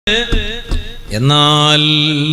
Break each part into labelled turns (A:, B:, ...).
A: എന്നാൽ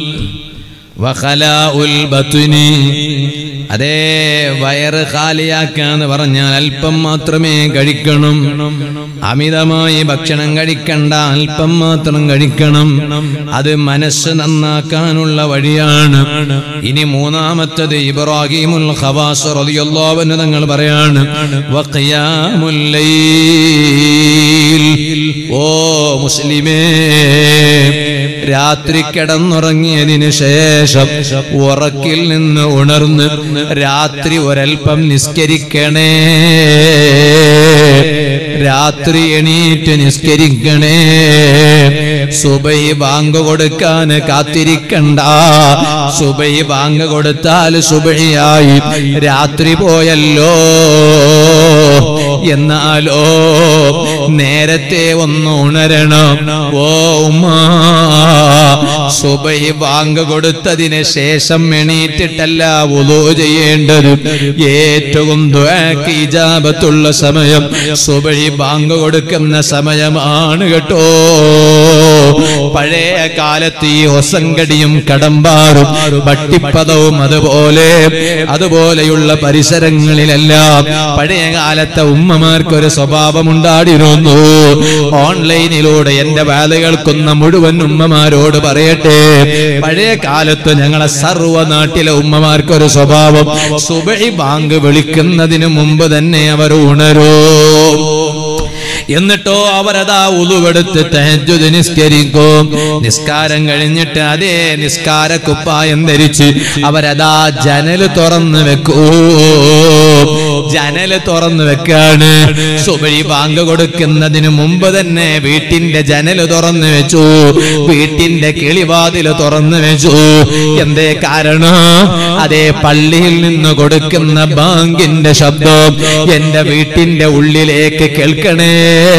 A: വഖലാഉൽ ബത്നി അതേ വയറ് ഖാലിയാക്കാന്ന് പറഞ്ഞാൽ അല്പം മാത്രമേ കഴിക്കണം അമിതമായി ഭക്ഷണം കഴിക്കണ്ട അല്പം മാത്രം കഴിക്കണം അത് മനസ്സ് നന്നാക്കാനുള്ള വഴിയാണ് ഇനി മൂന്നാമത്തത് ഇബ്രാഹിമുൽ ഖവാസ് റളിയല്ലാഹു അൻഹു തങ്ങൾ പറയാണ് വഖിയാമുൽ ലൈൽ ഓ മുസ്ലിമേ രാത്രി കിടന്നുറങ്ങിയതിന് ശേഷം ഉറക്കിൽ നിന്ന് ഉണർന്ന് രാത്രി ഒരൽപ്പം നിസ്കരിക്കണേ രാത്രി എണീറ്റ് നിസ്കരിക്കണേ സുബൈ ബാങ്ക് കൊടുക്കാൻ കാത്തിരിക്കണ്ട സുബൈ ബാങ്ക് കൊടുത്താൽ സുബൈയായി രാത്രി പോയല്ലോ എന്നാലോ നേരത്തെ ഒന്ന് ഉണരണം ഓ ഉമ്മ സുബൈ ബാങ്ക് കൊടുത്തതിന് ശേഷം എണീറ്റിട്ടല്ല ഉദോ ചെയ്യേണ്ടത് ഏറ്റവും ദ്വാക്ക് ഇജാബത്തുള്ള സമയം സുബൈ ബാങ്ക് കൊടുക്കുന്ന സമയമാണ് കേട്ടോ പഴയ കാലത്ത് ഈ ഒസങ്കടിയും കടമ്പാറും പട്ടിപ്പദവും അതുപോലെ അതുപോലെയുള്ള പരിസരങ്ങളിലെല്ലാം പഴയ കാലത്തെ ഉമ്മമാർക്ക് ഒരു സ്വഭാവമുണ്ടാടിരുന്നു ഓൺലൈനിലൂടെ എന്റെ വേല കേൾക്കുന്ന മുഴുവൻ ഉമ്മമാരോട് പറയട്ടെ പഴയ കാലത്ത് ഞങ്ങളെ സർവ്വ നാട്ടിലെ ഉമ്മമാർക്ക് ഒരു സ്വഭാവം സുബൈ ബാങ്ക് വിളിക്കുന്നതിന് മുമ്പ് തന്നെ അവർ ഉണരൂ എന്നിട്ടോ അവരതാ ഉളുവെടുത്ത് തഹജ്ജുദ് നിസ്കരിക്കും നിസ്കാരം കഴിഞ്ഞിട്ട് അതേ നിസ്കാര കുപ്പായം ധരിച്ച് അവരതാ ജനല് തുറന്ന് വെക്കൂ ജനല് തുറന്ന് വെക്കാണ് സുബഴി ബാങ്ക് കൊടുക്കുന്നതിന് മുമ്പ് തന്നെ വീട്ടിന്റെ ജനല് തുറന്ന് വെച്ചു വീട്ടിന്റെ കിളിവാതില് തുറന്ന് വെച്ചു എന്തേ കാരണം അതേ പള്ളിയിൽ നിന്ന് കൊടുക്കുന്ന ബാങ്കിന്റെ ശബ്ദം എന്റെ വീട്ടിന്റെ ഉള്ളിലേക്ക് കേൾക്കണേ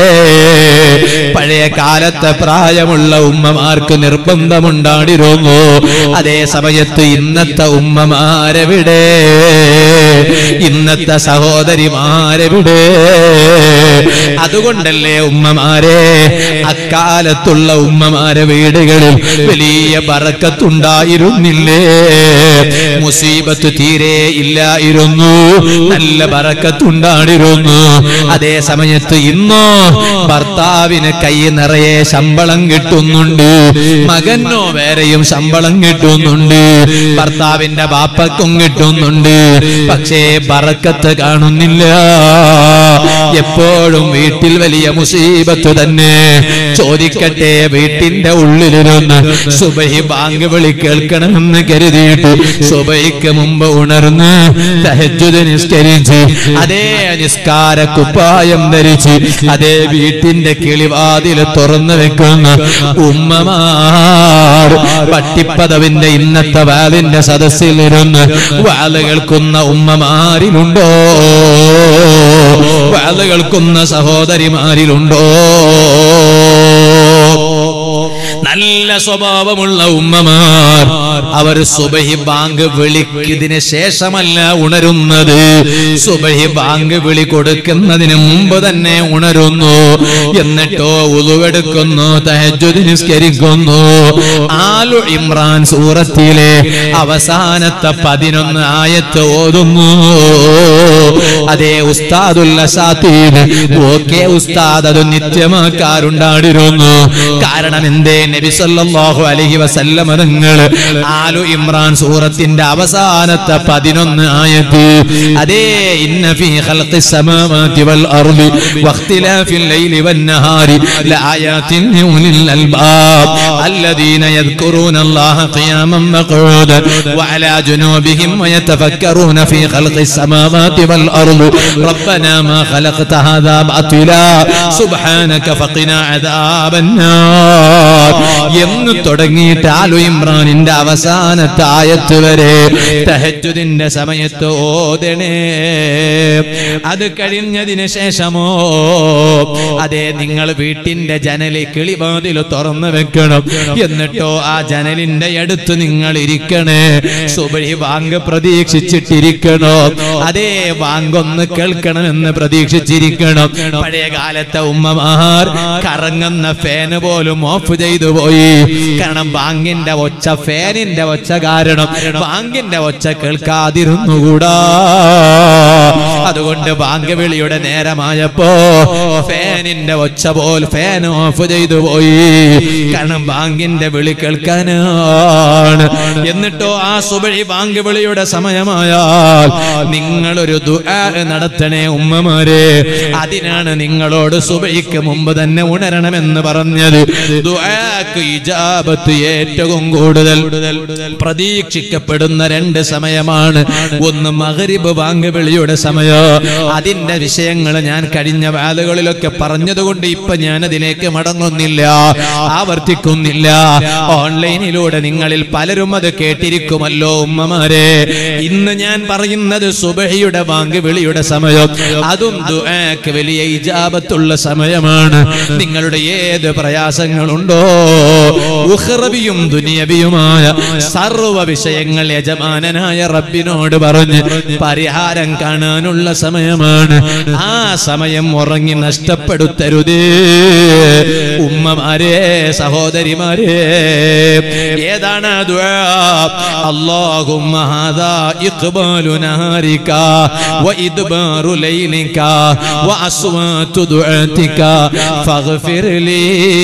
A: പഴയ കാലത്തെ പ്രായമുള്ള ഉമ്മമാർക്ക് നിർബന്ധമുണ്ടാടിരുന്നു അതേ സമയത്ത് ഇന്നത്തെ ഉമ്മമാരെവിടെ ഇന്നത്തെ സഹോദരിമാരെവിടെ അതുകൊണ്ടല്ലേ ഉമ്മമാരെ അക്കാലത്തുള്ള ഉമ്മമാരെ വീടുകളിൽ വലിയ ബറക്കത്തുണ്ടായിരുന്നില്ലേ മുസീബത്ത് തീരെ ഇല്ലായിരുന്നു നല്ല ബറക്കത്തുണ്ടായിരുന്നു അതേ സമയത്ത് ഇന്നോ ഭർത്താവിന് കൈ നിറയെ ശമ്പളം കിട്ടുന്നുണ്ട് മകനോ വേറെയും ശമ്പളം കിട്ടുന്നുണ്ട് ഭർത്താവിന്റെ ബാപ്പക്കും കിട്ടുന്നുണ്ട് പക്ഷേ ബറക്കത്ത് കാണുന്നില്ല എപ്പോഴും വീട്ടിൽ വലിയ മുസീബത്ത് തന്നെ ചോദിക്കട്ടെ വീട്ടിന്റെ ഉള്ളിലിരുന്ന് സുബഹി ബാങ്ക് വിളി കേൾക്കണമെന്ന് കരുതിയിട്ട് സുബഹിക്ക് മുമ്പ് ഉണർന്ന് തഹജ്ജുദ് നിസ്കരിച്ച് അതേ നിസ്കാര കുപ്പായം ധരിച്ച് അതേ വീട്ടിന്റെ കിളിവാതിൽ തുറന്നു വെക്കുന്ന ഉമ്മമാർ പട്ടിപ്പദവിന്റെ ഇന്നത്തെ വാലിന്റെ സദസ്സിൽ ഇരുന്ന് വാല് കേൾക്കുന്ന ഉമ്മമാരിലുണ്ടോ വാല് കേൾക്കുന്ന സഹോദരിമാരിലുണ്ടോ നല്ല സ്വഭാവമുള്ള ഉമ്മമാർ അവർ സുബഹി ബാങ്ക് വിളിക്കതിന് ശേഷമല്ല ഉണരുന്നത് സുബഹി ബാങ്ക് വിളി കൊടുക്കുന്നതിന് മുമ്പ് തന്നെ ഉണരുന്നു എന്നിട്ടോ ഉളുവെടുക്കുന്നു തഹജ്ജുദ് നിസ്കരിക്കുന്നു ആലു ഇമ്രാൻ സൂറത്തിലെ അവസാനത്തെ പതിനൊന്ന് ആയത്ത് ഓതുന്നു അതേ ഉസ്താദുല്ല സാത്തീന് ഓക്കെ ഉസ്താദ് അത് നിത്യമാക്കാറുണ്ടായിരുന്നു കാരണം എന്തേ നബി സല്ലല്ലാഹു അലൈഹി വസല്ലമ തങ്ങൾ ആലു ഇമ്രാൻ സൂറത്തിന്റെ അവസാനത്തെ പതിനൊന്ന് ആയത്ത് അതേ ഇന്ന ഫീ ഖൽഖിസ് സമാവാതി വൽ അർളി വഖ്തിലാഫിൽ ലൈലി വൻ നഹാരി ലആയാതിൻ ലിഉലിൽ അൽബാബ് الذين يذكرون الله قياما وقعودا وعلى جنوبهم ويتفكرون في خلق السماوات والأرض ربنا ما خلقت هذا باطلا سبحانك فقنا عذاب النار എന്ന് തുടങ്ങിയിട്ട് ആലു ഇമ്രാനിന്റെ അവസാനത്തെ ആയത്ത് വരെ തഹജുദിന്റെ സമയത്ത് ഓതണേ അത് കഴിഞ്ഞതിന് ശേഷമോ അതെ നിങ്ങൾ വീട്ടിന്റെ ജനല് കിളിവാതിൽ തുറന്നു വെക്കണം എന്നിട്ടോ ആ ജനലിന്റെ അടുത്ത് നിങ്ങൾ ഇരിക്കണേ സുബഴി വാങ്ക് പ്രതീക്ഷിച്ചിട്ടിരിക്കണോ അതേ വാങ്കൊന്ന് കേൾക്കണമെന്ന് പ്രതീക്ഷിച്ചിരിക്കണം പഴയ കാലത്തെ ഉമ്മമാർ കറങ്ങുന്ന ഫാന് പോലും ഓഫ് ചെയ്തു പോയി കാരണം ബാങ്കിന്റെ ഒച്ച ഫാനിന്റെ ഒച്ച കാരണം ബാങ്കിന്റെ ഒച്ച കേൾക്കാതിരുന്നുകൂടാ അതുകൊണ്ട് ബാങ്ക് വിളിയുടെ നേരമായപ്പോ ഫാനിന്റെ ഒച്ച പോൽ ഫാൻ ഓഫ് ചെയ്തു പോയി കാരണം ബാങ്കിന്റെ വിളി കേൾക്കാനാണ് എന്നിട്ടോ ആ സുബഴി ബാങ്ക് വിളിയുടെ സമയമായാൽ നിങ്ങളൊരു ദുആ നടത്തണേ ഉമ്മമാരെ അതിനാണ് നിങ്ങളോട് സുബൈക്ക് മുമ്പ് തന്നെ ഉണരണമെന്ന് പറഞ്ഞത് ദുആക്ക് ഇജാബത്ത് ഏറ്റവും കൂടുതൽ പ്രതീക്ഷിക്കപ്പെടുന്ന രണ്ട് സമയമാണ് ഒന്ന് മഗ്രിബ് ബാങ്ക് വിളിയുടെ സമയം അതിന്റെ വിഷയങ്ങൾ ഞാൻ കഴിഞ്ഞ വാലുകളിലൊക്കെ പറഞ്ഞതുകൊണ്ട് ഇപ്പൊ ഞാൻ അതിലേക്ക് മടങ്ങുന്നില്ല ആവർത്തിക്കുന്നില്ല ഓൺലൈനിലൂടെ നിങ്ങളിൽ പലരും അത് കേട്ടിരിക്കുമല്ലോ ഉമ്മമാരെ ഇന്ന് ഞാൻ പറയുന്നത് സുബഹിയുടെ ബാങ്ക് വിളിയുടെ സമയം അതും ദുആക്ക് വലിയ ഇജാബത്തുള്ള സമയമാണ് നിങ്ങളുടെ ഏത് പ്രയാസങ്ങളുണ്ടോ ഉഹ്റവിയും ദുനിയവിയുമായ സർവ വിഷയങ്ങൾ യജമാനനായ റബ്ബിനോട് പറഞ്ഞ് പരിഹാരം കാണാനുള്ള സമയമാണ് ആ സമയം ഉറങ്ങി നഷ്ടപ്പെടുത്തരുതേ ഉമ്മമാരെ സഹോദരിമാരെ ഏതാണ് ആ ദുആ اللهم هذا إقبال نهارك وإدبار ليلك وأصوات دعاتك فاغفر لي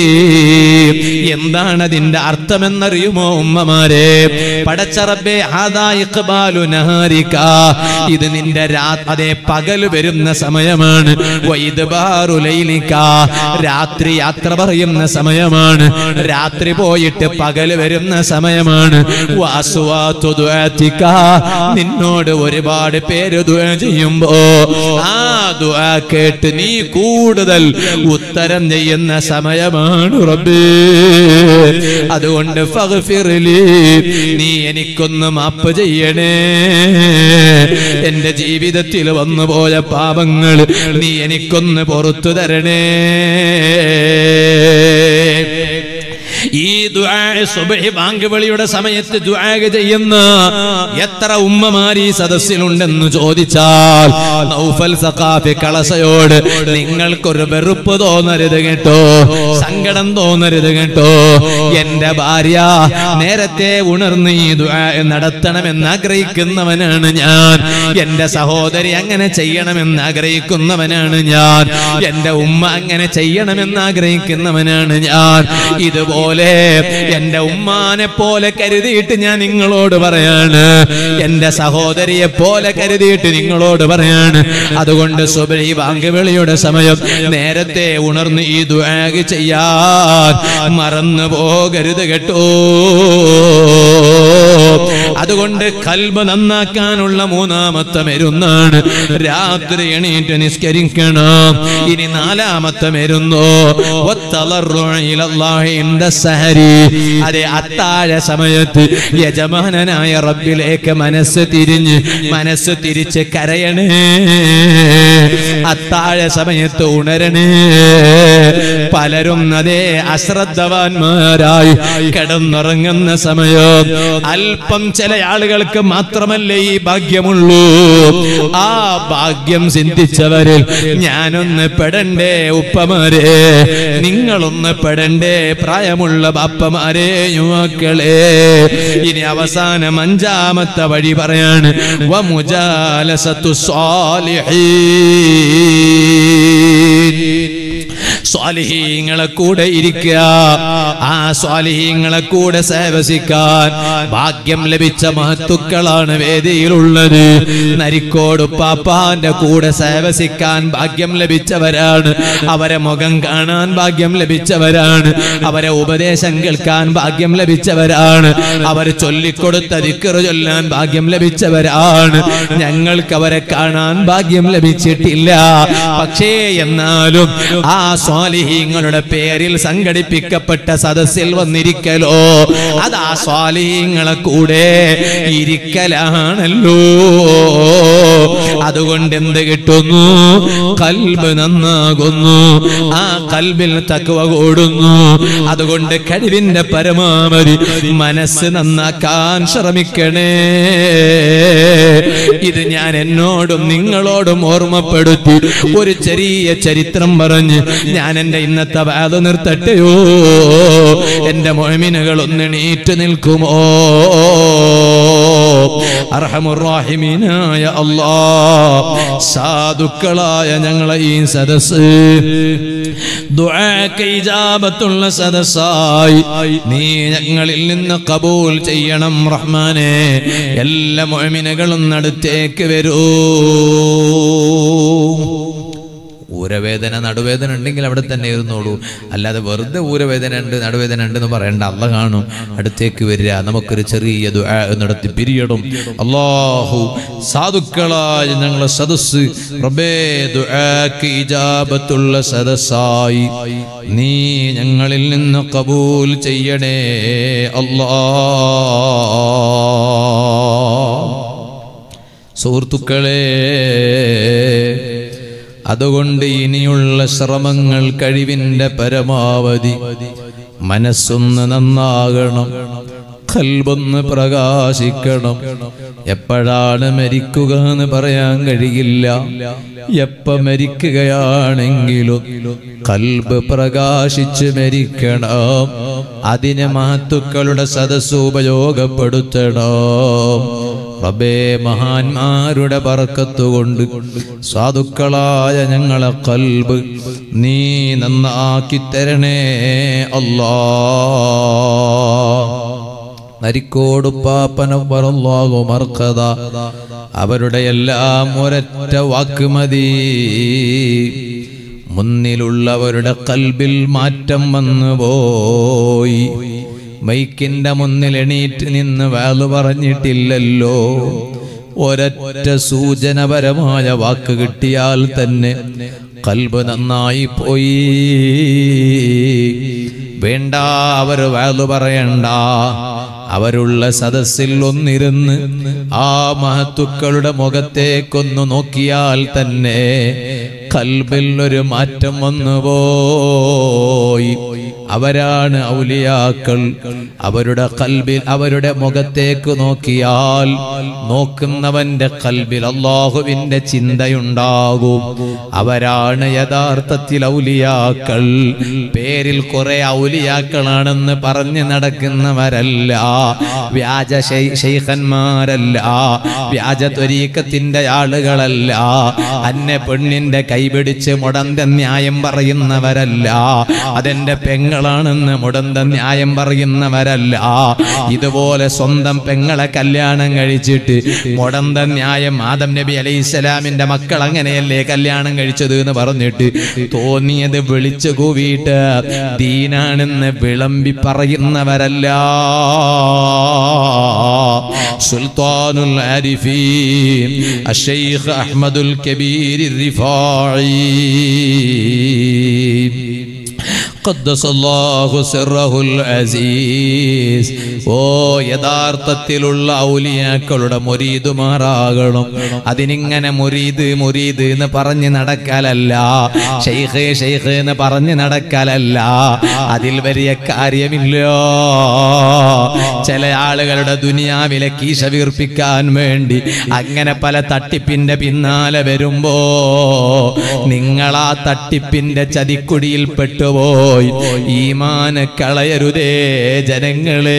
A: എന്താണ് അതിന്റെ അർത്ഥമെന്നറിയുമോ ഉമ്മമാരെ പടച്ചറബേ ഹാദാ ഇഖ്ബാലു നഹാരിക ഇത് നിന്റെ രാ- അതേ പകല് വരുന്ന സമയമാണ് വൈദ്ബാറു ലൈലിക രാത്രി യാത്ര പറയുന്ന സമയമാണ് രാത്രി പോയിട്ട് പകല് വരുന്ന സമയമാണ് വാസുവാത്തു ദുആത്തിക. നിന്നോട് ഒരുപാട് പേര് ദുആ ചെയ്യുമ്പോ ആ ദുആ കേട്ട് നീ കൂടുതൽ ഉത്തരം ചെയ്യുന്ന സമയമാണ് റബ്ബേ അതുകൊണ്ട് ഫഗ്ഫിർലി. നീ എനിക്കൊന്ന് മാപ്പ് ചെയ്യണേ എന്റെ ജീവിതത്തിൽ വന്നുപോയ പാപങ്ങൾ നീ എനിക്കൊന്ന് പുറത്തു തരണേ ഈ ദുആ സുബ്ഹി ബാങ്ക് വിളിയുടെ സമയത്ത് ദുആ ചെയ്യുന്ന എത്ര ഉമ്മമാർ ഈ സദസ്സിലുണ്ടെന്ന് ചോദിച്ചാൽ നൗഫൽ സഖാഫി കളസയോട് നിങ്ങൾക്കൊരു വെറുപ്പ് തോന്നരുത് കേട്ടോ സങ്കടം തോന്നരുത് കേട്ടോ എന്റെ ഭാര്യ നേരത്തെ ഉണർന്ന് ഈ ദുആ നടത്തണമെന്ന് ആഗ്രഹിക്കുന്നവനാണ് ഞാൻ എന്റെ സഹോദരി അങ്ങനെ ചെയ്യണമെന്ന് ആഗ്രഹിക്കുന്നവനാണ് ഞാൻ എന്റെ ഉമ്മ അങ്ങനെ ചെയ്യണമെന്ന് ആഗ്രഹിക്കുന്നവനാണ് ഞാൻ ഇതുപോലെ എന്റെ ഉമ്മാനെ പോലെ കരുതിയിട്ട് ഞാൻ നിങ്ങളോട് പറയാണ് എന്റെ സഹോദരിയെ പോലെ കരുതിയിട്ട് നിങ്ങളോട് പറയാണ് അതുകൊണ്ട് സുബൈ വാങ്കവിളിയുടെ സമയം നേരത്തെ ഉണർന്ന് ഈ ദുആഗ് ചെയ്യാൻ മറന്നു പോകരുത് കേട്ടോ അതുകൊണ്ട് കൽബ് നന്നാക്കാനുള്ള മൂന്നാമത്തെ മരുന്നാണ് രാത്രി എണീറ്റ് നിസ്കരിക്കണം ഇനി നാലാമത്തെ മരുന്നോ വത്തളർറുഇ ഇലല്ലാഹി ഇൻദ സഹരി അതെ അത്താഴ സമയത്ത് യജമാനനായ റബ്ബിലേക്ക് മനസ്സ് തിരിഞ്ഞ് മനസ്സ് തിരിച്ച് കരയണേ അത്താഴ സമയത്ത് ഉണരണേ പലരും അതേ അശ്രദ്ധവാന്മാരായി കിടന്നുറങ്ങുന്ന സമയം അല്പം ചില ആളുകൾക്ക് മാത്രമല്ലേ ഈ ഭാഗ്യമുള്ളൂ ആ ഭാഗ്യം ചിന്തിച്ചവരിൽ ഞാനൊന്ന് പെടണ്ടേ ഉപ്പമാരെ നിങ്ങളൊന്ന് പെടണ്ടേ പ്രായമുള്ള ബാപ്പമാരെ യുവാക്കളെ ഇനി അവസാനം അഞ്ചാമത്തെ വഴി പറയാണ് വമുജാലസത്തു സ്വാലിഹീൻ സ്വാലിഹീങ്ങളെ കൂടെ ഇരിക്കുക ആ സ്വാലിഹീങ്ങളെ കൂടെ സേവസിക്കാൻ ഭാഗ്യം ലഭിച്ച മഹത്തുക്കളാണ് വേദിയിലുള്ളത് നരിക്കോട് പാപ്പാന്റെ കൂടെ സേവസിക്കാൻ ഭാഗ്യം ലഭിച്ചവരാണ് അവരെ മുഖം കാണാൻ ഭാഗ്യം ലഭിച്ചവരാണ് അവരെ ഉപദേശം കേൾക്കാൻ ഭാഗ്യം ലഭിച്ചവരാണ് അവർ ചൊല്ലിക്കൊടുത്ത ദിക്കറ് ചൊല്ലാൻ ഭാഗ്യം ലഭിച്ചവരാണ് ഞങ്ങൾക്ക് അവരെ കാണാൻ ഭാഗ്യം ലഭിച്ചിട്ടില്ല പക്ഷേ എന്നാലും ആ സ്വാലിഹീങ്ങളുടെ പേരിൽ സംഘടിപ്പിക്കപ്പെട്ട സദസ്സിൽ വന്നിരിക്കലോ അത് ആ സ്വാലിഹീങ്ങളെ കൂടെ ഇരിക്കലാണല്ലോ അതുകൊണ്ട് എന്ത് കിട്ടുന്നു കൽബ് നന്നാകുന്നു ആ കൽബിൽ തക്കുവ കൂടുന്നു അതുകൊണ്ട് കഴിവിന്റെ പരമാവധി മനസ്സ് നന്നാക്കാൻ ശ്രമിക്കണേ ഇത് ഞാൻ എന്നോടും നിങ്ങളോടും ഓർമ്മപ്പെടുത്തി ഒരു ചെറിയ ചരിത്രം പറഞ്ഞ് ഞാൻ ഞാൻ എന്റെ ഇന്നത്തെ ബാധ നിർത്തട്ടെയോ എന്റെ മൊഴമിനുകൾ ഒന്ന് നീറ്റ് നിൽക്കുമോ അർഹമുറാഹിമീനായ അല്ലാ സാധുക്കളായ ഞങ്ങളെ ഈ സദസ് ദുആക്ക് ഇജാബത്തുള്ള സദസ്സായി നീ ഞങ്ങളിൽ നിന്ന് കബൂൽ ചെയ്യണം റഹ്മാനെ എല്ലാ മുഅ്മിനുകളും അടുത്തേക്ക് വരൂ ഊരവേദന നടുവേദന ഉണ്ടെങ്കിൽ അവിടെ തന്നെ ഇരുന്നോളൂ അല്ലാതെ വെറുതെ ഊരവേദന ഉണ്ട് നടുവേദന ഉണ്ട് എന്ന് പറയണ്ട അല്ല കാണും അടുത്തേക്ക് വരിക നമുക്കൊരു ചെറിയ ദുആ നടത്തി പിരിയടും അള്ളാഹു സാധുക്കളായ ഞങ്ങളെ സദസ് റബ്ബേ ദുആക്ക് ഇജാബത്തുള്ള സദസ്സായി നീ ഞങ്ങളിൽ നിന്ന് കബൂൽ ചെയ്യണേ അല്ലാ സുഹൃത്തുക്കളെ അതുകൊണ്ട് ഇനിയുള്ള ശ്രമങ്ങൾ കഴിവിന്റെ പരമാവധി മനസ്സൊന്ന് നന്നാകണം കൽബൊന്ന് പ്രകാശിക്കണം എപ്പോഴാണ് മരിക്കുക എന്ന് പറയാൻ കഴിയില്ല എപ്പ മരിക്കുകയാണെങ്കിലും കൽബ് പ്രകാശിച്ച് മരിക്കണം അതിന് മഹത്തുക്കളുടെ സദസ് ഉപയോഗപ്പെടുത്തണം റബ്ബേ മഹാന്മാരുടെ പറക്കത്തുകൊണ്ട് സാധുക്കളായ ഞങ്ങളെ കൽബ് നീ നന്നാക്കി തരണേ അല്ലാ നരിക്കോട് പാപ്പനവറല്ലാകു മർക്കത അവരുടെ എല്ലാം ഒരൊറ്റ വാക്ക് മതി മുന്നിലുള്ളവരുടെ കൽബിൽ മാറ്റം വന്നു പോയി മൈക്കിന്റെ മുന്നിൽ എണീറ്റ് നിന്ന് വാള് പറഞ്ഞിട്ടില്ലല്ലോ ഒരൊറ്റ സൂചനപരമായ വാക്ക് കിട്ടിയാൽ തന്നെ കൽബ് നന്നായി പോയി വേണ്ട അവർ വാള് പറയണ്ട അവരുള്ള സദസ്സിൽ ഒന്നിരുന്ന് ആ മഹത്തുക്കളുടെ മുഖത്തേക്കൊന്നു നോക്കിയാൽ തന്നെ കൽബിൽ ഒരു മാറ്റം വന്നുപോയി അവരാണ് ഔലിയാക്കൾ അവരുടെ കൽബിൽ അവരുടെ മുഖത്തേക്ക് നോക്കിയാൽ നോക്കുന്നവന്റെ കൽബിൽ അള്ളാഹുവിന്റെ ചിന്തയുണ്ടാകും അവരാണ് യഥാർത്ഥത്തിൽ ഔലിയാക്കൾ പേരിൽ കുറെ ഔലിയാക്കളാണെന്ന് പറഞ്ഞു നടക്കുന്നവരല്ല വ്യാജ ശൈഖന്മാരല്ല വ്യാജ ത്വരീക്കത്തിന്റെ ആളുകളല്ല അന്നെ പെണ്ണിന്റെ കൈപിടിച്ച് മുടന്ത ന്യായം പറയുന്നവരല്ല അതെന്റെ പെങ്ങളാണെന്ന് മുടന്ത ന്യായം പറയുന്നവരല്ല ഇതുപോലെ സ്വന്തം പെങ്ങളെ കല്യാണം കഴിച്ചിട്ട് മുടന്ത ന്യായം ആദം നബി അലൈഹി സ്വലാമിന്റെ മക്കൾ അങ്ങനെയല്ലേ കല്യാണം കഴിച്ചത് എന്ന് പറഞ്ഞിട്ട് തോന്നിയത് വിളിച്ചു കൂവിയിട്ട് ദീനാണെന്ന് വിളമ്പി പറയുന്നവരല്ല സുൽത്താനുൽ ആരിഫീൻ അഷൈഖ് അഹ്മദുൽ കബീർ الرفاعي قدس الله سره العزيز ഓ യഥാർത്ഥത്തിലുള്ള ഔലിയാക്കളുടെ മുരീദുമാറാകണം അതിനിങ്ങനെ മുരീദ് മുരീദ് എന്ന് പറഞ്ഞ് നടക്കലല്ല ഷെയ്ഖ് ഷെയ്ഖ് എന്ന് പറഞ്ഞ് നടക്കലല്ല അതിൽ വലിയ കാര്യമില്ല ചില ആളുകളുടെ ദുനിയാവിലെ കീശ വീർപ്പിക്കാൻ വേണ്ടി അങ്ങനെ പല തട്ടിപ്പിന്റെ പിന്നാലെ വരുമ്പോ നിങ്ങൾ ആ തട്ടിപ്പിന്റെ ചതിക്കുടിയിൽ പെട്ടുപോയി ഈമാന കളയരുതേ ജനങ്ങളെ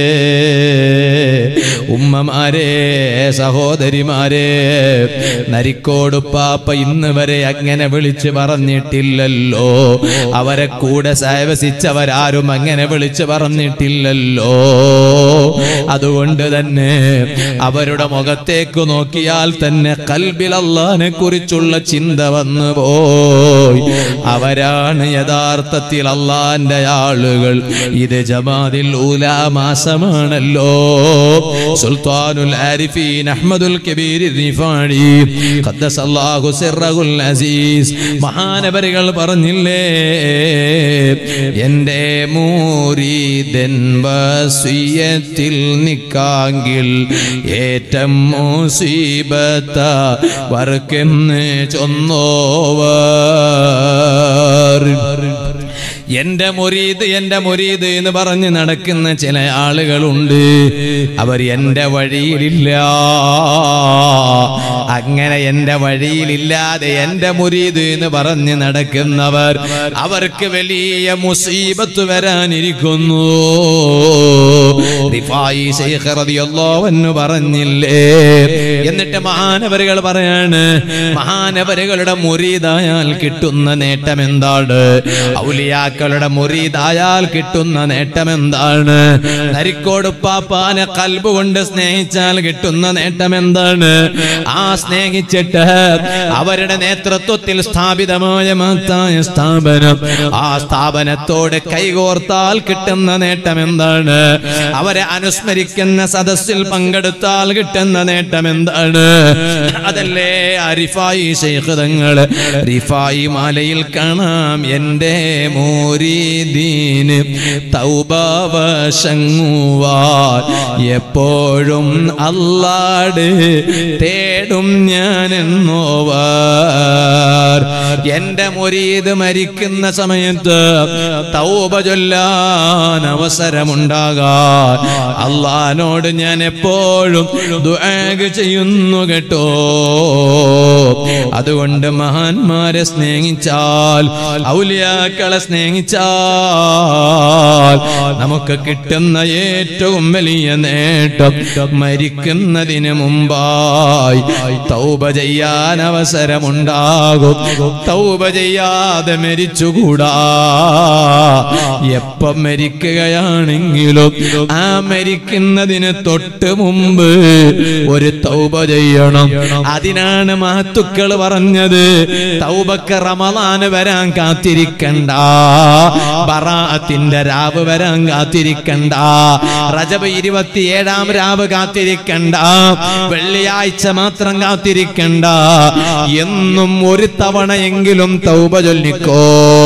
A: ഉമ്മമാരെ സഹോദരിമാരെ നരിക്കോട് പാപ്പ ഇന്ന് വരെ അങ്ങനെ വിളിച്ചു പറഞ്ഞിട്ടില്ലല്ലോ അവരെ കൂടെ സേവസിച്ചവരാരും അങ്ങനെ വിളിച്ചു പറഞ്ഞിട്ടില്ലല്ലോ അതുകൊണ്ട് തന്നെ അവരുടെ മുഖത്തേക്ക് നോക്കിയാൽ തന്നെ കൽബിൽ അള്ളാനെ കുറിച്ചുള്ള ചിന്ത വന്നു പോയി അവരാണ് യഥാർത്ഥത്തിൽ അള്ളാന്റെ ആളുകൾ ഇത് ജമാദിൽ ഊലാ മാസമാണല്ലോ സുൽത്താനുൽ ആരിഫീൻ അഹ്മദുൽ കബീർ റിഫാണി ഖദ്ദസല്ലാഹു സിർറഹുൽ അസീസ് മഹാനവരികൾ പറഞ്ഞില്ലേ എൻ്റെ മൂരീതൻ വസിയത്തിൽ നിക്കാങ്കിൽ ഏറ്റം മുസീബത്ത വർക്കെന്ന് ചൊന്നോവർ എന്റെ മുരീദ് എന്റെ മുരീദ് എന്ന് പറഞ്ഞ് നടക്കുന്ന ചില ആളുകളുണ്ട് അവർ എന്റെ വഴിയിലില്ല അങ്ങനെ എന്റെ വഴിയിലില്ലാതെ എന്റെ മുരീദ് എന്ന് പറഞ്ഞ് നടക്കുന്നവർ അവർക്ക് വലിയ മുസീബത്ത് വരാനിരിക്കുന്നു റിഫായി ശൈഖ് റളിയല്ലാഹു അൻഹു പറഞ്ഞില്ലേ എന്നിട്ട് മഹാനവരുകൾ പറയാണ് മഹാനവരുകളുടെ മുരീദായാൽ കിട്ടുന്ന നേട്ടം എന്താണ് ഔലിയാക്കളുടെ മുരീദായാൽ കിട്ടുന്ന നേട്ടം എന്താണ് നരിക്കോട് പാപ്പാനെ കൽബ് കൊണ്ട് സ്നേഹിച്ചാൽ കിട്ടുന്ന നേട്ടം എന്താണ് ആ സ്നേഹിച്ചിട്ട് അവരുടെ നേതൃത്വത്തിൽ സ്ഥാപിതമായ മഹത്തായ സ്ഥാപനം ആ സ്ഥാപനത്തോട് കൈകോർത്താൽ കിട്ടുന്ന നേട്ടം എന്താണ് അവരെ അനുസ്മരിക്കുന്ന സദസ്സിൽ പങ്കെടുത്താൽ കിട്ടുന്ന നേട്ടം എന്താണ് അതല്ലേ അരിഫായി ശൈഖതങ്ങൾ റിഫായി മാലയിൽ കാണാം എൻ്റെ മോരീദീന് തൗബാവശങ്ങുവാൻ എപ്പോഴും അല്ലാട് തേടും ഞാൻ എന്നോവർ എന്റെ മുരീദ് മരിക്കുന്ന സമയത്ത് തൗബ ചൊല്ലാൻ അവസരമുണ്ടാകാൻ അള്ളഹാനോട് ഞാൻ എപ്പോഴും ദുആഗ് ചെയ്യുന്നു കേട്ടോ അതുകൊണ്ട് മഹാന്മാരെ സ്നേഹിച്ചാൽ ഔലിയാക്കളെ സ്നേഹിച്ചാൽ നമുക്ക് കിട്ടുന്ന ഏറ്റവും വലിയ നേട്ടം മരിക്കുന്നതിന് മുമ്പായി തൗബ ചെയ്യാൻ അവസരമുണ്ടാകും തൗബ ചെയ്യാതെ മരിച്ചുകൂടാ എപ്പം മരിക്കുകയാണെങ്കിലും ആ മരിക്കുന്നതിന് തൊട്ട് മുമ്പ് ഒരു തൗബ ചെയ്യണം അതിനാണ് മഹത്തുക്കൾ പറഞ്ഞത് തൗബക്ക് റമദാന് വരാൻ കാത്തിരിക്കണ്ട ബറാഅത്തിന്റെ രാവ് വരാൻ കാത്തിരിക്കണ്ട റജബ് ഇരുപത്തിയേഴാം രാവ് കാത്തിരിക്കണ്ട വെള്ളിയാഴ്ച മാത്രം കാത്തിരിക്കണ്ട എന്നും ഒരു തവണയെങ്കിലും തൗബ ചൊല്ലിക്കോ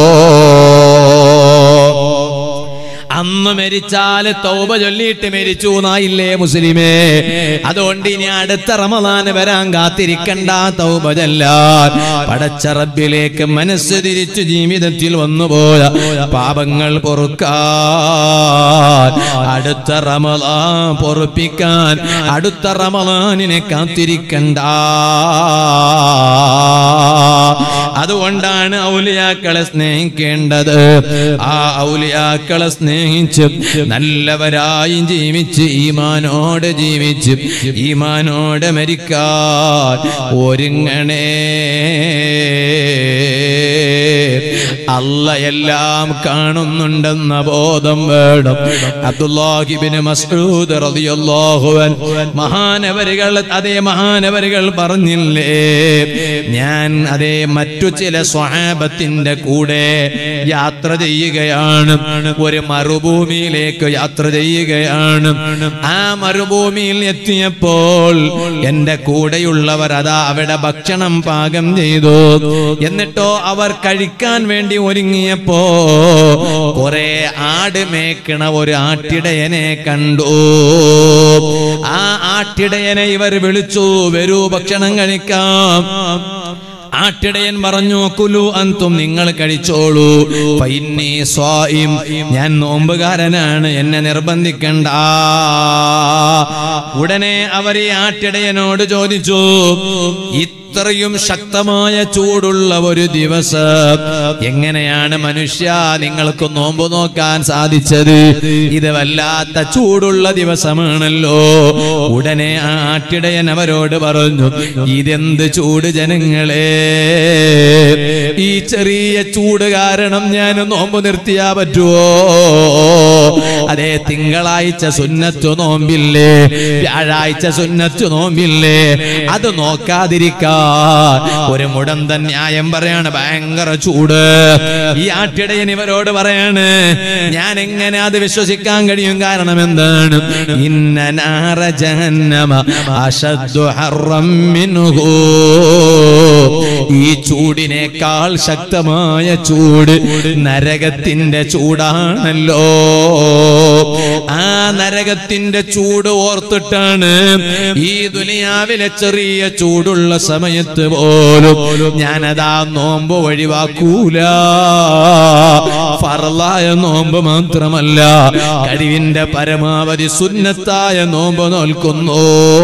A: അന്ന് മരിച്ചാല് തൗബ ചൊല്ലിയിട്ട് മരിച്ചു എന്നായില്ലേ മുസ്ലിമേ അതുകൊണ്ട് ഇനി അടുത്ത റമദാന് വരാൻ കാത്തിരിക്കണ്ട തൗബ ചൊല്ലാൻ പടച്ച റബ്ബിലേക്ക് മനസ്സ് തിരിച്ചു ജീവിതത്തിൽ വന്നുപോയ പാപങ്ങൾ പൊറുക്കാൻ അടുത്ത റമദാൻ പൊറുപ്പിക്കാൻ അടുത്ത റമദാനിനെ കാത്തിരിക്കണ്ട അതുകൊണ്ടാണ് ഔലിയാക്കളെ സ്നേഹിക്കേണ്ടത് ആ ഔലിയാക്കളെ സ്നേഹിച്ച് നല്ലവരായി ജീവിച്ച് ഈമാനോട് ജീവിച്ച് ഈമാനോട് മരിക്കാൻ ഒരുങ്ങണേ അല്ല എല്ലാം കാണുന്നുണ്ടെന്ന ബോധം വേണം അബ്ദുല്ലാഹിബിന് മസ്ഊദ് റളിയല്ലാഹു അൻ മഹാനവരുകൾ അതേ മഹാനവരുകൾ പറഞ്ഞില്ലേ ഞാൻ അതേ മറ്റു ചില സ്വഹാബത്തിന്റെ കൂടെ യാത്ര ചെയ്യുകയാണ് ഒരു മറുഭൂമിയിലേക്ക് യാത്ര ചെയ്യുകയാണ് ആ മറുഭൂമിയിൽ എത്തിയപ്പോൾ എന്റെ കൂടെയുള്ളവർ അതാ അവിടെ ഭക്ഷണം പാകം ചെയ്തു എന്നിട്ടോ അവർ കഴിക്കാൻ വേണ്ടി ഒരുങ്ങിയപ്പോ കുറെ ആട് മേക്കണ ഒരു ആട്ടിടയനെ കണ്ടു ആ ആട്ടിടയനെ ഇവർ വിളിച്ചു വരൂ ഭക്ഷണം കഴിക്കാം ആട്ടിടയൻ പറഞ്ഞു കുലു അന്തും നിങ്ങൾ കഴിച്ചോളൂ ഫൈന്നി സ്വായിം ഞാൻ നോമ്പുകാരനാണ് എന്നെ നിർബന്ധിക്കണ്ട ഉടനെ അവർ ഈ ആട്ടിടയനോട് ചോദിച്ചു ഇത്രയും ശക്തമായ ചൂടുള്ള ഒരു ദിവസം എങ്ങനെയാണ് മനുഷ്യ നിങ്ങൾക്ക് നോമ്പ് നോക്കാൻ സാധിച്ചത് ഇത് വല്ലാത്ത ചൂടുള്ള ദിവസമാണല്ലോ ഉടനെ ആ ആട്ടിടയൻ അവരോട് പറഞ്ഞു ഇതെന്ത് ചൂട് ജനങ്ങളെ ഈ ചെറിയ ചൂട് കാരണം ഞാൻ നോമ്പ് നിർത്തിയാ പറ്റുമോ അതെ തിങ്കളാഴ്ച സുന്നത്തു നോമ്പില്ലേ വ്യാഴാഴ്ച സുന്നത്തു നോമ്പില്ലേ അത് നോക്കാതിരിക്കാൻ ഒരു മുടന്തൻ ന്യായം പറയാണ് ഭയങ്കര ചൂട് ഈ ആട്ടിടയൻ ഇവരോട് പറയാണ് ഞാൻ എങ്ങനെ അത് വിശ്വസിക്കാൻ കഴിയും കാരണം എന്താണ് ഇന്ന നാറ ജഹന്നമ അശദ്ദു ഹർറം മിൻഹു ഈ ചൂടിനേക്കാൾ ശക്തമായ ചൂട് നരകത്തിന്റെ ചൂടാണല്ലോ ആ നരക നരകത്തിന്റെ ചൂട് ഓർത്തിട്ടാണ് ഈ ദുനിയാവിലെ ചെറിയ ചൂടുള്ള സമയത്ത് പോലും ഞാനതാ നോമ്പ് ഒഴിവാക്കൂല ഫറലായ നോമ്പ് മാത്രമല്ല കഴിവിന്റെ പരമാവധി സുന്നത്തായ നോമ്പ് നോൽക്കുന്നു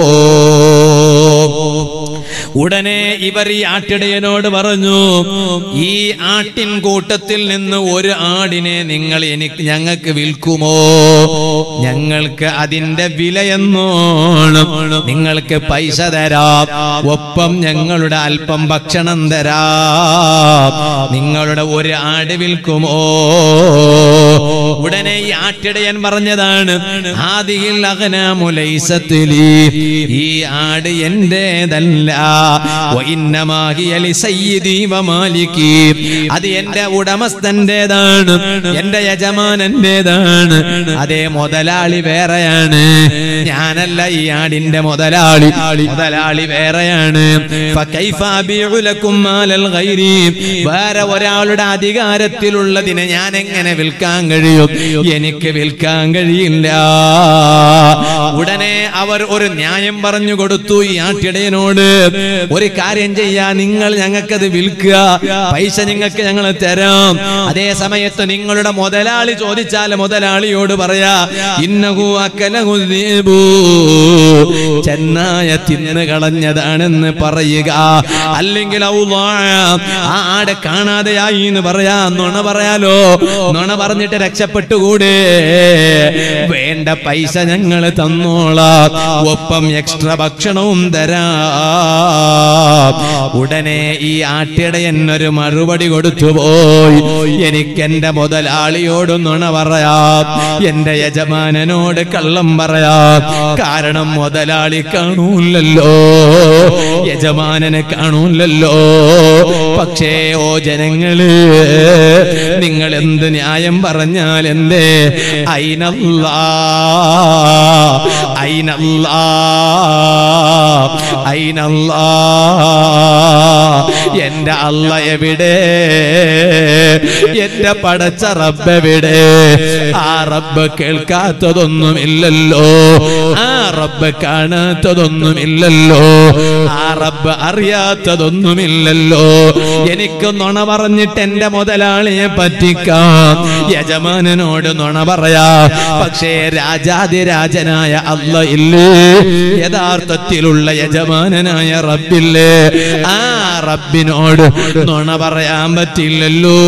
A: ഉടനെ ഇവർ ഈ ആട്ടിടയനോട് പറഞ്ഞു ഈ ആട്ടിൻ കൂട്ടത്തിൽ നിന്ന് ഒരു ആടിനെ നിങ്ങൾ എനിക്ക് ഞങ്ങൾക്ക് വിൽക്കുമോ ഞങ്ങൾക്ക് അതിന്റെ വിലയെന്നോണം നിങ്ങൾക്ക് പൈസ തരാം ഒപ്പം ഞങ്ങളുടെ അല്പം ഭക്ഷണം തരാം നിങ്ങളുടെ ഒരു ആട് വിൽക്കുമോ ഉടനെ ഈ ആട്ടിടയൻ പറഞ്ഞതാണ് ആദിയിൽ അകനാമുലൈസത്തിലി ഈ ആട് എന്റേതല്ല വഇന്നമാഹിയ ലിസയ്യിദി വമാലികി. അത് എന്റെ ഉടമസ്ഥന്റേതാണ് എന്റെ യജമാനന്റേതാണ് അതേ മുതലാളി വേറെയാണ് ഞാനല്ല ഈ ആടിന്റെ മുതലാളി മുതലാളി വേറെയാണ് ഫകൈഫ അബീഉ ലക്കും മാലൽ ഗൈരി. വേറെ ഒരാളുടെ അധികാരത്തിലുള്ളതിനെ ഞാൻ എങ്ങനെ വിൽക്കാൻ കഴിയും എനിക്ക് വിൽക്കാൻ കഴിയില്ല ഉടനെ അവർ ഒരു ന്യായം പറഞ്ഞു കൊടുത്തു ഈ ആട്ടിടയനോട് ഒരു കാര്യം ചെയ്യാ നിങ്ങൾ ഞങ്ങൾക്കത് വിൽക്കുക പൈസ നിങ്ങൾക്ക് ഞങ്ങൾ തരാം അതേ സമയത്ത് നിങ്ങളുടെ മുതലാളി ചോദിച്ചാൽ മുതലാളിയോട് പറയാ ഇന്നഹു അക്കലഹു ദീബു. ചെന്നായ തിന്ന് കളഞ്ഞതാണെന്ന് പറയുക അല്ലെങ്കിൽ ഔളാഅ, ആ ആട് കാണാതെയായി എന്ന് പറയാ നുണ പറയാലോ നുണ പറഞ്ഞിട്ട് രക്ഷപ്പെട്ടുകൂടെ വേണ്ട പൈസ ഞങ്ങൾ തന്നോളാം ഒപ്പം എക്സ്ട്രാ ഭക്ഷണവും തരാം ഉടനെ ഈ ആട്ടിടയൻ ഒരു മറുപടി കൊടുത്തു പോയി എനിക്ക് എന്റെ മുതലാളിയോട് നുണ പറയാം എന്റെ യജമാനനോട് കള്ളം പറയാം കാരണം മുതലാളി കാണൂലല്ലോ യജമാനനെ കാണൂലല്ലോ പക്ഷേ ഓ ജനങ്ങള് നിങ്ങൾ എന്ത് ന്യായം പറഞ്ഞാൽ എന്തേ അയിനല്ലാ അയിനല്ലാ അയിനല്ലാ എന്റെ അല്ല എവിടെ എന്റെ പടച്ച റബ്ബ് എവിടെ ആ റബ്ബ് കേൾക്കാത്തതൊന്നുമില്ലല്ലോ ആ റബ്ബ് കാണാത്തതൊന്നുമില്ലല്ലോ ആ റബ്ബ് അറിയാത്തതൊന്നുമില്ലല്ലോ എനിക്ക് നുണ പറഞ്ഞിട്ട് എന്റെ മുതലാളിയെ പറ്റിക്കാം യജമാനനോട് നുണ പറയാ പക്ഷേ രാജാതിരാജനായ അല്ല ഇല്ലേ യഥാർത്ഥത്തിലുള്ള യജമാനനായ റബ്ബില്ലേ ആ റബ്ബിനോട് നുണ പറയാൻ പറ്റില്ലല്ലോ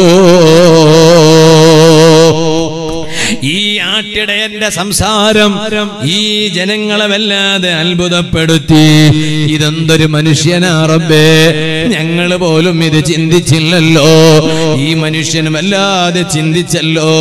A: ഈ ആട്ടിടയന്റെ സംസാരം ഈ ജനങ്ങളെ വല്ലാതെ അത്ഭുതപ്പെടുത്തി ഇതെന്തൊരു മനുഷ്യനാ റബ്ബേ ഞങ്ങൾ പോലും ഇത് ചിന്തിച്ചില്ലല്ലോ ഈ മനുഷ്യൻ വല്ലാതെ ചിന്തിച്ചല്ലോ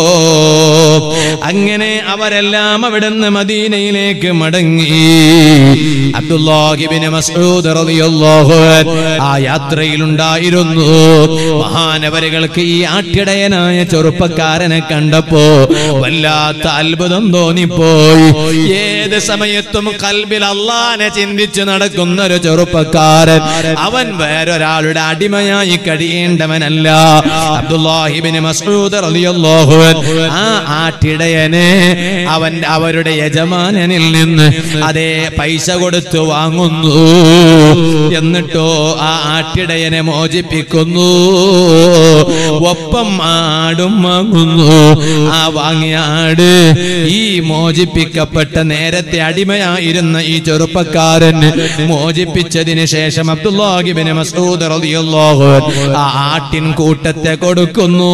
A: അങ്ങനെ അവരെല്ലാം അവിടുന്ന് മദീനയിലേക്ക് മടങ്ങി അബ്ദുല്ലാഹിബിന് മസ്ഊദ് റളിയല്ലാഹു അൻഹു ആ യാത്രയിലുണ്ടായിരുന്നു മഹാനവരുകൾക്ക് ഈ ആട്ടിടയനായ ചെറുപ്പക്കാരനെ കണ്ടപ്പോ വല്ലാത്ത അത്ഭുതം തോന്നിപ്പോയി ഏത് സമയത്തും കൽബിൽ അള്ളാനെ ചിന്തിച്ച് നടക്കുന്ന ഒരു ചെറുപ്പക്കാരൻ അവൻ വേറൊരാളുടെ അടിമയായി കഴിയേണ്ടവനല്ല അബ്ദുല്ലാഹിബിന് മസ്ഊദ് റളിയല്ലാഹു അൻഹു ആ ആട്ടിടയനെ അവൻ അവരുടെ യജമാനനിൽ നിന്ന് അതേ പൈസ കൊടുത്തു വാങ്ങുന്നു എന്നിട്ടോ ആ ആട്ടിടയനെ മോചിപ്പിക്കുന്നു ഒപ്പം ആടും വാങ്ങുന്നു ആ വാങ്ങിയ ആട് ഈ മോചിപ്പിക്കപ്പെട്ട നേരത്തെ അടിമയായിരുന്ന ഈ ചെറുപ്പക്കാരൻ മോചിപ്പിച്ചതിന് ശേഷം അബ്ദുല്ലാഹിബിന് മസൂദ് റളിയല്ലാഹു അൻഹു ആ ആട്ടിൻ കൂട്ടത്തെ കൊടുക്കുന്നു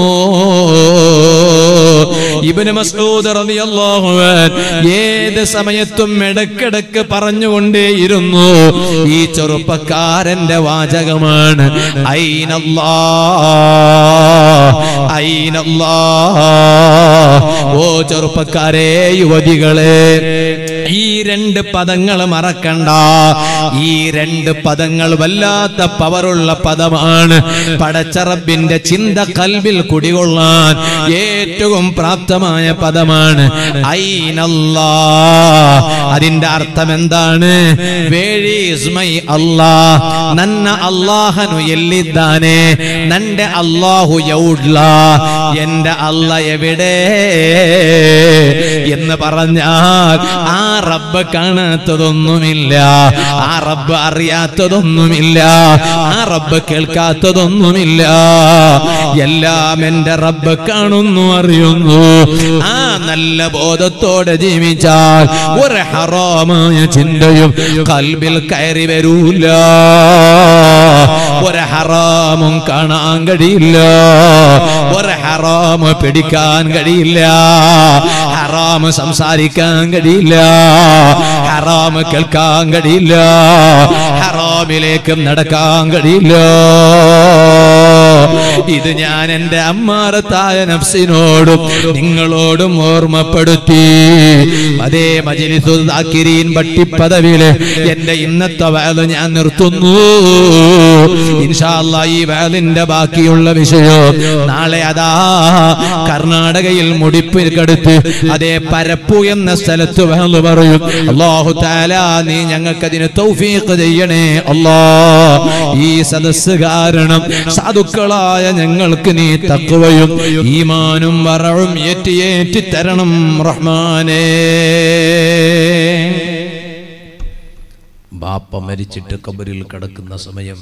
A: ഇബ്നു മസ്ഊദ് റളിയല്ലാഹു അൻഹു ഏത് സമയത്തും ഇടക്കിടക്ക് പറഞ്ഞുകൊണ്ടേയിരുന്നു ഈ ചെറുപ്പക്കാരന്റെ വാചകമാണ് ഐനല്ലാ ഐനല്ലാ ഓ ചെറുപ്പക്കാരെ യുവതികളെ ഈ രണ്ട് പദങ്ങൾ മറക്കണ്ട ഈ രണ്ട് പദങ്ങൾ വല്ലാത്ത പവറുള്ള പദമാണ് പടച്ചറബിന്റെ ചിന്ത കൽവിൽ കുടികൊള്ളാൻ ഏറ്റവും പ്രാപ്തമായ പദമാണ് ഐനല്ലാ അതിന്റെ അർത്ഥം എന്താണ് വേഴി ഇസ്മൈ ಅಲ್ಲಾ ನನ್ನ ಅಲ್ಲಾಹನು ಎಲ್ಲಿದ್ದಾನೆ ನಂಡೆ ಅಲ್ಲಾಹು ಯೌಡ್ಲ എന്റെ അല്ല എവിടെ എന്ന് പറഞ്ഞാൽ ആ റബ്ബ് കാണാത്തതൊന്നുമില്ല ആ റബ്ബ് അറിയാത്തതൊന്നുമില്ല ആ റബ്ബ് കേൾക്കാത്തതൊന്നുമില്ല എല്ലാം എന്റെ റബ്ബ് കാണുന്നു അറിയുന്നു ആ നല്ല ബോധത്തോടെ ജീവിച്ചാൽ ഒരു ഹറാമായ ചിന്തയും കൽബിൽ കയറി വരൂല ഒരു ഹറാമും കാണാൻ കഴിയില്ല ഒരു ഹറാമ് പിടിക്കാൻ കഴിയില്ല ഹറാമ് സംസാരിക്കാൻ കഴിയില്ല ഹറാമ് കേൾക്കാൻ കഴിയില്ല ഹറാമിലേക്കും നടക്കാൻ കഴിയില്ല ഇത് ഞാൻ എന്റെ അമ്മാറത്തായ നഫ്സിനോടും നിങ്ങളോടും ഓർമ്മപ്പെടുത്തി അതേ മജിലിസുദാക്കിരീൻ പട്ടിപ്പദവിയില് എന്റെ ഇന്നത്തെ വേല ഞാൻ നിർത്തുന്നു ഇൻഷാല്ല ഈ വേലിന്റെ ബാക്കിയുള്ള വിഷയം നാളെ അതാ കർണാടകയിൽ മുടിപ്പിൽക്കടുത്ത് അതേ പരപ്പു എന്ന സ്ഥലത്ത് വേല പറയും അള്ളാഹു താല നീ ഞങ്ങൾക്കതിന് തൗഫീഖ് ചെയ്യണേ അല്ലാ ഈ സദസ് കാരണം സാധുക്കളായ ഞങ്ങൾക്ക് നീ തക്കുവയും ഈമാനും വറവും ഏറ്റി ഏറ്റി തരണം റഹ്മാനേ ബാപ്പ മരിച്ചിട്ട് കബറിൽ കിടക്കുന്ന സമയം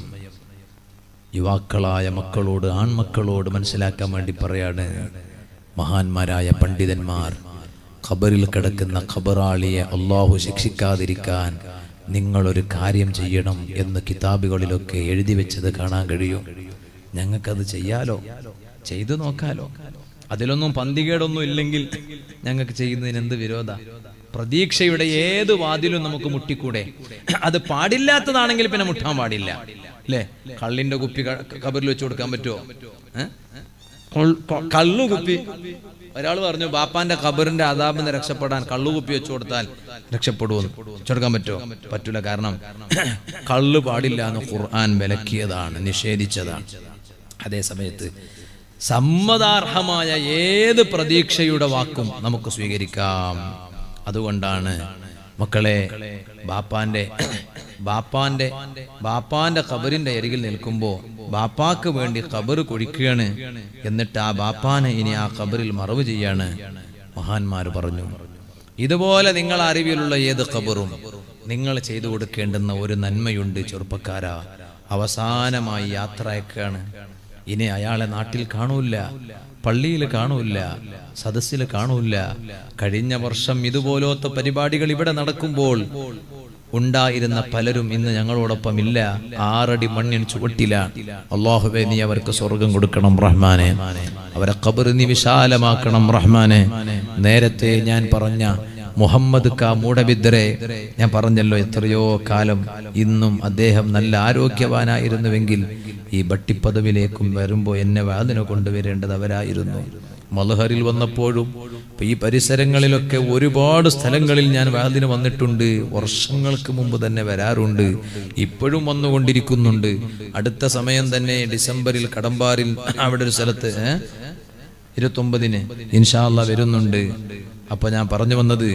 A: യുവാക്കളായ മക്കളോട് ആൺമക്കളോട് മനസ്സിലാക്കാൻ വേണ്ടി പറയാണ് മഹാന്മാരായ പണ്ഡിതന്മാർ ഖബറിൽ കിടക്കുന്ന ഖബറാളിയെ അള്ളാഹു ശിക്ഷിക്കാതിരിക്കാൻ നിങ്ങളൊരു കാര്യം ചെയ്യണം എന്ന് കിതാബുകളിലൊക്കെ എഴുതി വെച്ചത് കാണാൻ കഴിയും ഞങ്ങൾക്കത് ചെയ്യാലോ ചെയ്തു നോക്കാലോ അതിലൊന്നും പന്തികേടൊന്നും ഇല്ലെങ്കിൽ ഞങ്ങൾക്ക് ചെയ്യുന്നതിന് എന്ത് വിരോധ പ്രതീക്ഷയുടെ ഏത് വാതിലും നമുക്ക് മുട്ടിക്കൂടെ അത് പാടില്ലാത്തതാണെങ്കിൽ പിന്നെ മുട്ടാൻ പാടില്ല അല്ലേ കള്ളിന്റെ കുപ്പി ക- കബറിൽ വെച്ച് കൊടുക്കാൻ പറ്റുമോ ഏ? കൊൾ- കൊ- കള്ളു കുപ്പി ഒരാൾ പറഞ്ഞു ബാപ്പാന്റെ ഖബറിന്റെ അതാപിൽ നിന്ന് രക്ഷപ്പെടാൻ കള്ളു കുപ്പി വെച്ചു കൊടുത്താൽ രക്ഷപ്പെടുമെന്ന് വെച്ചെടുക്കാൻ പറ്റുമോ പറ്റൂല കാരണം കള്ള് പാടില്ല എന്ന് ഖുർആൻ വിലക്കിയതാണ് നിഷേധിച്ചതാണ് അതേ സമയത്ത് സമ്മതാർഹമായ ഏത് പ്രതീക്ഷയുടെ വാക്കും നമുക്ക് സ്വീകരിക്കാം അതുകൊണ്ടാണ് മക്കളെ ബാപ്പാന്റെ ബാപ്പാന്റെ ബാപ്പാന്റെ ഖബറിന്റെ അരികിൽ നിൽക്കുമ്പോ ബാപ്പാക്ക് വേണ്ടി ഖബർ കുഴിക്കുകയാണ് എന്നിട്ട് ആ ബാപ്പാനെ ഇനി ആ ഖബറിൽ മറവ് ചെയ്യാണ് മഹാന്മാര് പറഞ്ഞു ഇതുപോലെ നിങ്ങൾ അറിവിലുള്ള ഏത് ഖബറും നിങ്ങൾ ചെയ്തു കൊടുക്കേണ്ടുന്ന ഒരു നന്മയുണ്ട് ചെറുപ്പക്കാരാ അവസാനമായി യാത്ര അയക്കാണ് ഇനി അയാളെ നാട്ടിൽ കാണൂല പള്ളിയിൽ കാണൂല സദസ്സിൽ കാണൂല കഴിഞ്ഞ വർഷം ഇതുപോലത്തെ പരിപാടികൾ ഇവിടെ നടക്കുമ്പോൾ ഉണ്ടായിരുന്ന പലരും ഇന്ന് ഞങ്ങളോടൊപ്പം ഇല്ല ആറടി മണ്ണിന് ചുവട്ടിലാണ് അള്ളാഹുബെ നീ അവർക്ക് സ്വർഗം കൊടുക്കണം റഹ്മാനെ അവരെ ഖബർ നീ വിശാലമാക്കണം റഹ്മാനെ നേരത്തെ ഞാൻ പറഞ്ഞ മുഹമ്മദ് കാ മൂടബിദ്രെ ഞാൻ പറഞ്ഞല്ലോ എത്രയോ കാലം ഇന്നും അദ്ദേഹം നല്ല ആരോഗ്യവാനായിരുന്നുവെങ്കിൽ ഈ ബട്ടിപ്പദവിലേക്കും വരുമ്പോൾ എന്നെ വാതിന് കൊണ്ടുവരേണ്ടത് അവരായിരുന്നു മലഹറിൽ വന്നപ്പോഴും ഇപ്പൊ ഈ പരിസരങ്ങളിലൊക്കെ ഒരുപാട് സ്ഥലങ്ങളിൽ ഞാൻ വാതിന് വന്നിട്ടുണ്ട് വർഷങ്ങൾക്ക് മുമ്പ് തന്നെ വരാറുണ്ട് ഇപ്പോഴും വന്നുകൊണ്ടിരിക്കുന്നുണ്ട് അടുത്ത സമയം തന്നെ ഡിസംബറിൽ കടമ്പാറിൽ അവിടെ ഒരു സ്ഥലത്ത് ഏ? ഇരുപത്തൊമ്പതിന് ഇൻഷാല്ല വരുന്നുണ്ട് അപ്പൊ ഞാൻ പറഞ്ഞു വന്നത്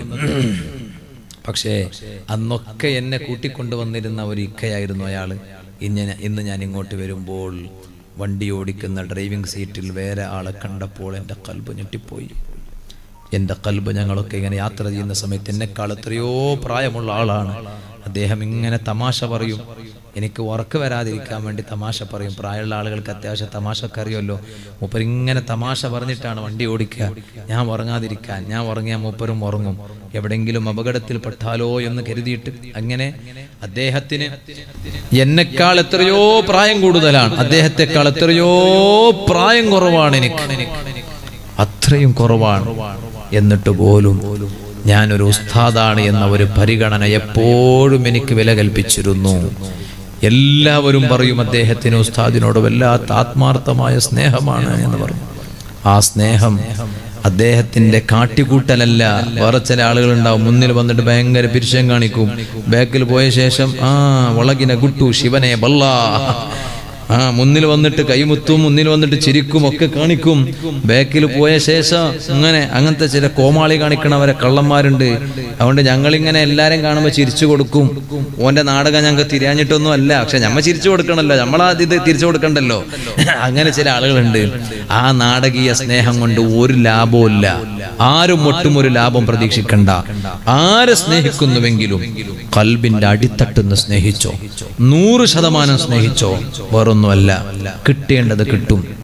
A: പക്ഷേ അന്നൊക്കെ എന്നെ കൂട്ടിക്കൊണ്ടുവന്നിരുന്ന ഒരു ഇക്കയായിരുന്നു അയാള് ഇങ്ങനെ ഇന്ന് ഞാൻ ഇങ്ങോട്ട് വരുമ്പോൾ വണ്ടി ഓടിക്കുന്ന ഡ്രൈവിംഗ് സീറ്റിൽ വേറെ ആളെ കണ്ടപ്പോൾ എൻ്റെ കൽബ് ഞെട്ടിപ്പോയി എൻ്റെ കൽബ് ഞങ്ങളൊക്കെ ഇങ്ങനെ യാത്ര ചെയ്യുന്ന സമയത്ത് എന്നെക്കാൾ എത്രയോ പ്രായമുള്ള ആളാണ് അദ്ദേഹം ഇങ്ങനെ തമാശ പറയും എനിക്ക് ഉറക്ക് വരാതിരിക്കാൻ വേണ്ടി തമാശ പറയും പ്രായമുള്ള ആളുകൾക്ക് അത്യാവശ്യം തമാശയൊക്കെ അറിയുമല്ലോ മൂപ്പർ ഇങ്ങനെ തമാശ പറഞ്ഞിട്ടാണ് വണ്ടി ഓടിക്കുക ഞാൻ ഉറങ്ങാതിരിക്കാൻ ഞാൻ ഉറങ്ങിയാൽ മൂപ്പരും ഉറങ്ങും എവിടെങ്കിലും അപകടത്തിൽപ്പെട്ടാലോ എന്ന് കരുതിയിട്ട് അങ്ങനെ അദ്ദേഹത്തിന് എന്നെക്കാൾ എത്രയോ പ്രായം കൂടുതലാണ് അദ്ദേഹത്തെക്കാൾ എത്രയോ പ്രായം കുറവാണ് എനിക്ക് അത്രയും കുറവാണ് എന്നിട്ട് പോലും ഞാനൊരു ഉസ്താദാണ് എന്ന ഒരു പരിഗണന എപ്പോഴും എനിക്ക് വില കൽപ്പിച്ചിരുന്നു എല്ലാവരും പറയും അദ്ദേഹത്തിന് ഉസ്താദിനോട് വല്ലാത്ത ആത്മാർത്ഥമായ സ്നേഹമാണ് എന്ന് പറഞ്ഞു ആ സ്നേഹം അദ്ദേഹത്തിന്റെ കാട്ടിക്കൂട്ടലല്ല വേറെ ചില ആളുകൾ ഉണ്ടാവും മുന്നിൽ വന്നിട്ട് ഭയങ്കര പിരിശം കാണിക്കും ബാക്കിൽ പോയ ശേഷം ആ വളകിന ഗുട്ടു ശിവനെ ബല്ലാ ആ മുന്നിൽ വന്നിട്ട് കൈമുത്തും മുന്നിൽ വന്നിട്ട് ചിരിക്കും ഒക്കെ കാണിക്കും ബാക്കിൽ പോയ ശേഷം ഇങ്ങനെ അങ്ങനത്തെ ചില കോമാളി കാണിക്കണവരെ കള്ളന്മാരുണ്ട് അതുകൊണ്ട് ഞങ്ങളിങ്ങനെ എല്ലാരും കാണുമ്പോൾ ചിരിച്ചു കൊടുക്കും ഓന്റെ നാടകം ഞങ്ങൾക്ക് തിരിയാഞ്ഞിട്ടൊന്നും അല്ല പക്ഷെ ഞമ്മ ചിരിച്ചു കൊടുക്കണല്ലോ നമ്മളാ ഇത് തിരിച്ചു കൊടുക്കണ്ടല്ലോ അങ്ങനെ ചില ആളുകളുണ്ട് ആ നാടകീയ സ്നേഹം കൊണ്ട് ഒരു ലാഭവും ഇല്ല ആരും ഒട്ടും ഒരു ലാഭം പ്രതീക്ഷിക്കണ്ട ആരെ സ്നേഹിക്കുന്നുവെങ്കിലും കൽബിന്റെ അടിത്തട്ടുന്ന് സ്നേഹിച്ചോ നൂറ് ശതമാനം സ്നേഹിച്ചോ വേറൊന്നുമല്ല കിട്ടേണ്ടത് കിട്ടും